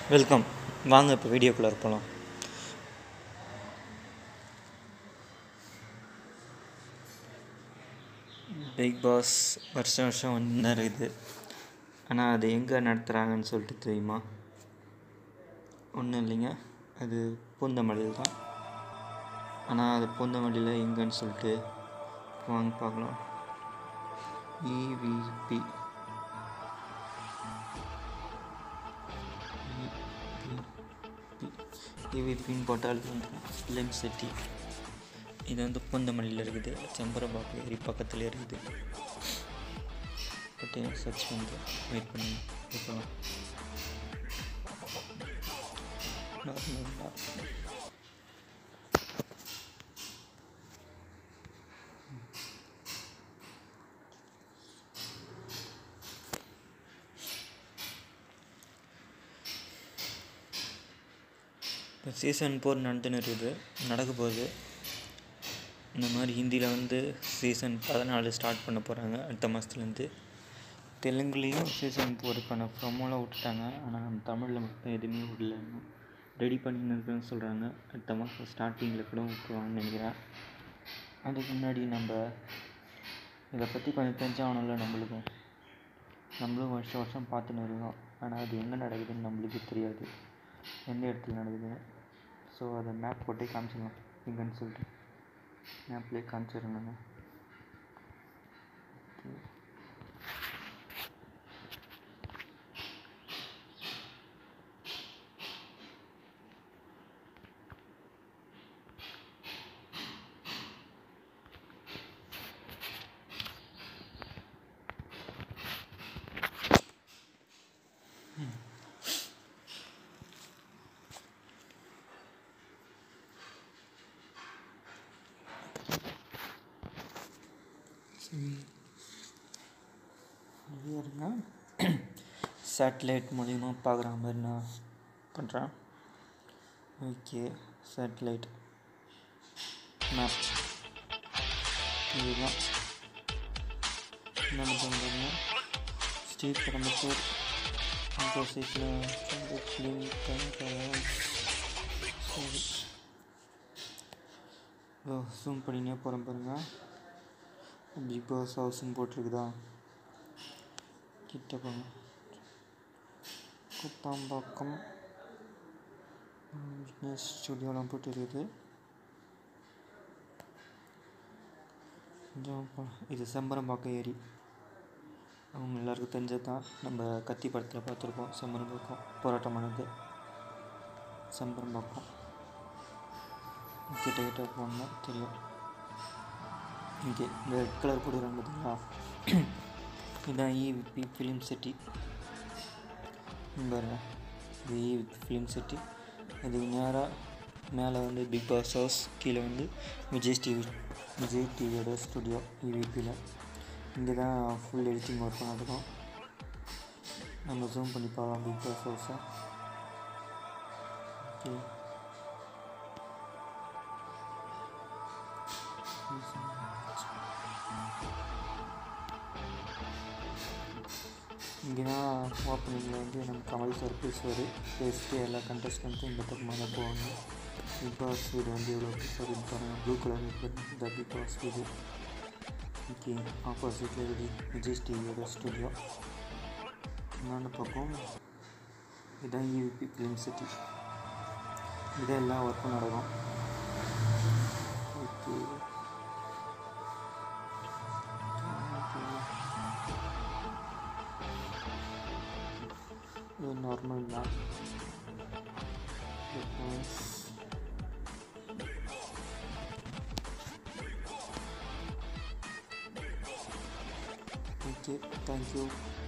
welcome வாங்க இப்போ வீடியோக்குள்ளே போகலாம் பிக் பாஸ் வருஷம் வருஷம் வந்து தான் இருக்குது ஆனால் அது எங்கே நடத்துகிறாங்கன்னு சொல்லிட்டு தெரியுமா ஒன்றும் இல்லைங்க அது பூந்தமல்லியில் தான் ஆனால் அது பூந்தமல்லியில் எங்கேன்னு சொல்லிட்டு வாங்க பார்க்கலாம் இவிபி இவிபின்னு போட்டால் வந்து ஃபிலிம் சிட்டி இது வந்து பூந்தமல்லியில் இருக்குது செம்பரம்பாக்கம் ஏரி பக்கத்தில் இருக்குது பட் சர்ச் வந்து வெயிட் பண்ணி இருக்கலாம் நார்மலாக இப்போ சீசன் ஃபோர் நடந்துன்னு இருக்குது நடக்க போகுது இந்த மாதிரி ஹிந்தியில் வந்து சீசன் பதினாலு ஸ்டார்ட் பண்ண போகிறாங்க அடுத்த மாதத்துலேருந்து தெலுங்குலேயும் சீசன் ஃபோருக்கான ப்ரொமோலாம் விட்டுட்டாங்க ஆனால் நம்ம தமிழில் மட்டும் எதுவுமே விடல இன்னும் ரெடி பண்ணின்னு இருக்குன்னு சொல்கிறாங்க அடுத்த மாதம் ஸ்டார்டிங்கில் கூட விட்டுருவாங்கன்னு நினைக்கிறேன் அதுக்கு முன்னாடி நம்ம இதை பற்றி கொஞ்சம் தெரிஞ்சாகணும்ல நம்மளுக்கும் நம்மளும் வருஷம் வருஷம் பார்த்துன்னு இருக்கோம் ஆனால் அது எங்கே நடக்குதுன்னு நம்மளுக்கு தெரியாது எந்த இடத்துல நடக்குதுன்னு ஸோ அதை மேப் போட்டு காமிச்சிடலாம் எங்கன்னு சொல்லிட்டு மேப்லேயே காமிச்சிடுங்க இருங்க சேட்டலைட் மூலிமா பார்க்குற மாதிரி நான் பண்ணுறேன் ஓகே சேட்டலைட் மேப் இதுதான் என்ன பண்ணுறாங்க ஸ்ட்ரீட் பரம்பத்தூர் ஆப்போசிட்டில் சரி ஓ ஜூம் பண்ணினே போகிறேன் பாருங்கள் பிக் பாஸ் ஹவுஸ்ன்னு போட்டிருக்குதா கிட்ட போங்க குத்தாம்பாக்கம் பிஸ்னஸ் ஸ்டுடியோலாம் போட்டு இருக்குது கொஞ்சம் ப- இது செம்பரம்பாக்கம் ஏரி அவங்க எல்லாருக்கும் தெரிஞ்சது தான் நம்ம கத்தி படத்தில் பார்த்துருப்போம் செம்பரம்பாக்கம் போராட்டமானது செம்பரம்பாக்கம் கிட்ட கிட்ட போனோம்னா தெரியும் இங்கே இந்த ரெட் கலர் போடுறாங்க பார்த்தீங்களா இதுதான் இவிபி ஃபிலிம் சிட்டி பாருங்க இது இவிபி ஃபிலிம் சிட்டி இதுக்கு நேராக மேலே வந்து பிக் பாஸ் ஹவுஸ் கீழே வந்து விஜய் டிவி விஜய் டிவியோட ஸ்டுடியோ இவிபியில் இங்கே தான் ஃபுல் எடிட்டிங் ஒர்க் நடக்கும் நம்ம ஜூம் பண்ணி பார்க்கலாம் பிக் பாஸ் ஹவுஸை ஓகே இங்கே தான் ஓப்பனிங்கில் வந்து நம்ம கமல் சார் பேசுவார் பேசிட்டு எல்லா கண்டஸ்டன்ட்டும் இந்த பக்கமாக தான் போவாங்க பிக் பாஸ் வீடு வந்து எவ்வளோ பெருசாக பாருங்கள் ப்ளூ கலர் இந்த பிக் பாஸ் வீடு ஓகே ஆப்போசிட்டில் இது விஜய் டிவியோட ஸ்டுடியோ இன்னொன்று பக்கம் இதுதான் யூபி ஃபிலிம் சிட்டி இதான் எல்லா ஒர்க்கும் நடக்கும் ஓகே இது நார்மல் மேப் ஓகே தேங்க்யூ